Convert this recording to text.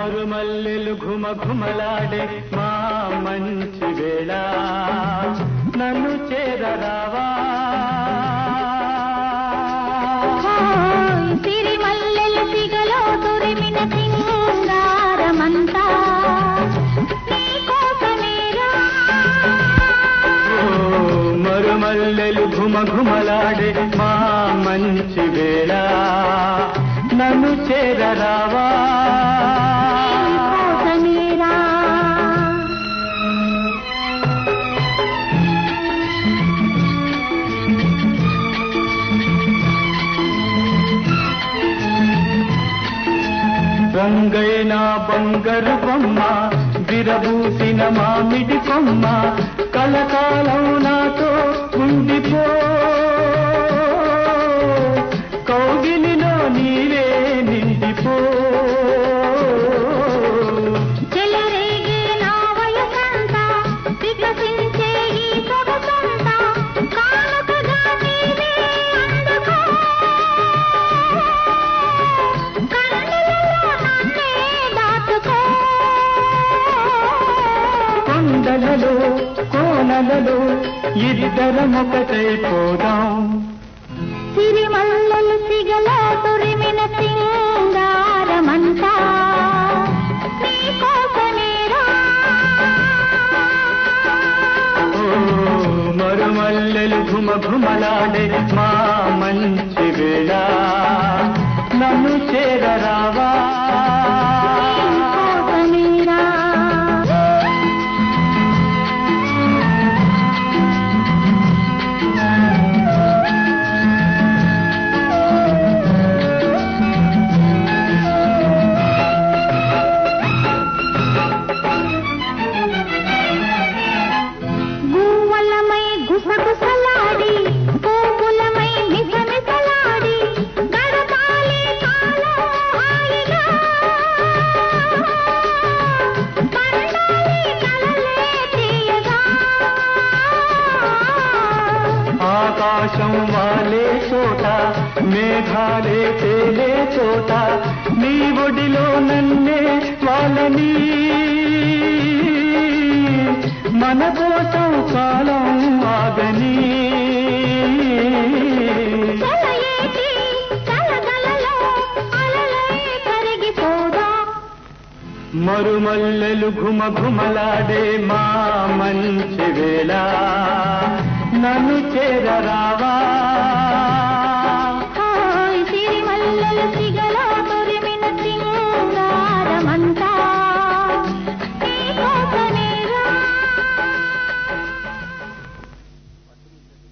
మరుమల్లెలు ఘుమ ఘుమలాడే మా మంచి వేళ నన్ను చేరరావా సిరిమల్లెల సిగలో తురిమిన సింగారమంతా నీకోసమేరా ఓ, మరుమల్లెలు ఘుమ ఘుమలాడే మా మంచి వేళ నన్ను చేరరావా నీకోసమేరా రంగైన బంగారు బొమ్మ విరబూసిన మామిడి కొమ్మ కలకాలం నాతో ఉండిపో కౌగిలిలో నీవే నిండిపో చెలరేగే నా వయసంతా వికసించే ఈ సొగసంతా కానుకగా నీవే అందుకో కన్నులలో నన్నే దాచుకో కొండలలో కోనలలో ఇద్దరం ఒకటైపోదాం సిరిమల్లెలు సిగలో తురిమిన సింగారమంతా నీకోసమేరా ఓ, మరుమల్లెలు ఘుమ ఘుమలాడే మా మంచి వేళ నన్ను చేరరావా నీకోసమేరా గువ్వలమై గుసగుసలాడి పువ్వులమై మిసమిసలాడి గడపాలి కాలం హాయిగా పండాలి కలలే తీయగా ఆకాశం వాలే చోట మేఘాలే తేలే చోట నీ ఒడిలో నన్నే వాళ్ళని మన కోసం కాలం ఆగని చలయేటి చలగలలో అలలై కరిగిపోదా మరుమల్లెలు ఘుమ ఘుమలాడే మా మంచి వేళ నన్ను చేరరావా